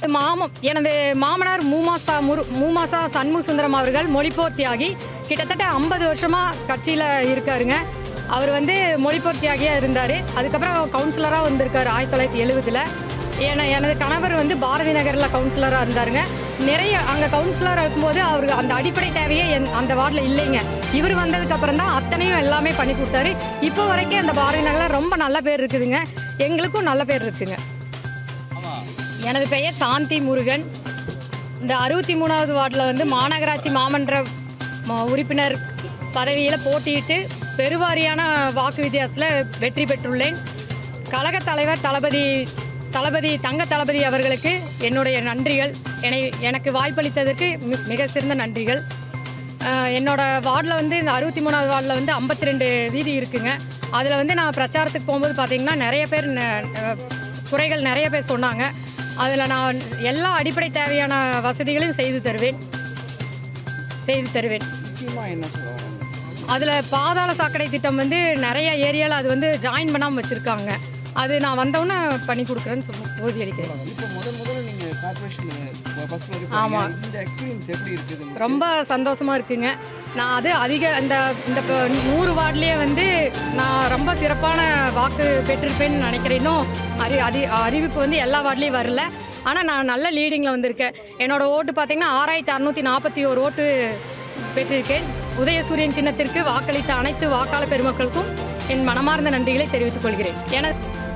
மாமம் எனது மாமனார் மூமாசா முரு மூமாசா சண்முக சுந்தரம் அவர்கள் மொழிப்போர் தியாகி கிட்டத்தட்ட ஐம்பது வருஷமாக கட்சியில் இருக்காருங்க அவர் வந்து மொழிப்போர் தியாகியாக இருந்தார் அதுக்கப்புறம் கவுன்சிலராக வந்திருக்காரு ஆயிரத்தி தொள்ளாயிரத்தி எழுபதில் என எனது கணவர் வந்து பாரதி நகரில் கவுன்சிலராக இருந்தாருங்க நிறைய அங்கே கவுன்சிலராக இருக்கும்போது அவருக்கு அந்த அடிப்படை தேவையே என்- அந்த வார்டில் இல்லைங்க இவர் வந்ததுக்கு அப்புறம் தான் அத்தனையும் எல்லாமே பண்ணி கொடுத்தாரு இப்போ வரைக்கும் அந்த பாரதி நகரில் ரொம்ப நல்ல பேர் இருக்குதுங்க எங்களுக்கும் நல்ல பேர் இருக்குங்க எனது பெயர் சாந்தி முருகன் இந்த அறுபத்தி மூணாவது வார்டில் வந்து மாநகராட்சி மாமன்ற ம- உறுப்பினர் பதவியில் போட்டியிட்டு பெருவாரியான வாக்கு வித்தியாசத்தில் வெற்றி பெற்றுள்ளேன் கழக தலைவர் தளபதி தளபதி தங்க தளபதி அவர்களுக்கு என்னுடைய நன்றிகள் என்னை எனக்கு வாய்ப்பளித்ததற்கு மி- மிக சிறந்த நன்றிகள் அஹ் என்னோட வார்டில் வந்து இந்த அறுபத்தி மூணாவது வார்டில் வந்து ஐம்பத்தி ரெண்டு வீதி இருக்குங்க அதில் வந்து நான் பிரச்சாரத்துக்கு போகும்போது பார்த்தீங்கன்னா நிறைய பேர் ந- அஹ் குறைகள் நிறைய பேர் சொன்னாங்க அதில் நான் எல்லா அடிப்படை தேவையான வசதிகளையும் செய்து தருவேன் செய்து தருவேன் முக்கியமாக என்ன சொல்ல வராங்க அதில் பாதாள சாக்கடை திட்டம் வந்து நிறைய ஏரியாவில் அது வந்து ஜாயின் பண்ணாமல் வச்சுருக்காங்க அது நான் வந்தவுடனே பண்ணி கொடுக்குறேன்னு சொல்லி உறுதியளிக்கிறேன் இப்போ முதல் முதல்ல நீங்கள் கார்பரேஷன் ஃபர்ஸ்ட் வரைக்கும் ஆமா. போனீங்க. இந்த எக்ஸ்பீரியன்ஸ் எப்படி இருக்குது உங்களுக்கு? ரொம்ப சந்தோஷமாக இருக்குங்க நான் அது அதிக இந்த இந்த இப்போ நூறு வார்டுலேயே வந்து நான் ரொம்ப சிறப்பான வாக்கு பெற்றிருப்பேன்னு நினைக்கிறேன் இன்னும் அறி அதி அறிவிப்பு வந்து எல்லா வார்டுலேயும் வரல ஆனால் நான் நல்ல லீடிங்கில் வந்திருக்கேன் என்னோட ஓட்டு பார்த்தீங்கன்னா ஆறாயிரத்தி அறநூற்றி நாற்பத்தி ஒரு ஓட்டு பெற்றிருக்கேன் உதயசூரியன் சின்னத்திற்கு வாக்களித்த அனைத்து வாக்காளர் பெருமக்களுக்கும் என் மனமார்ந்த நன்றிகளை தெரிவித்துக் கொள்கிறேன் என